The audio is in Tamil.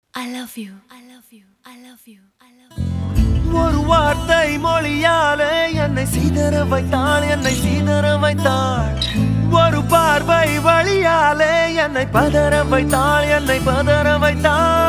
I love you. I love you. I love you. I love you. ஒரு வார்த்தை மொழியாலே என்னை சீதற வைத்தாள் என்னை சீதற வைத்தாள் ஒரு பார்வை வழியாலே என்னை பதற வைத்தாள் என்னை பதற வைத்தாள்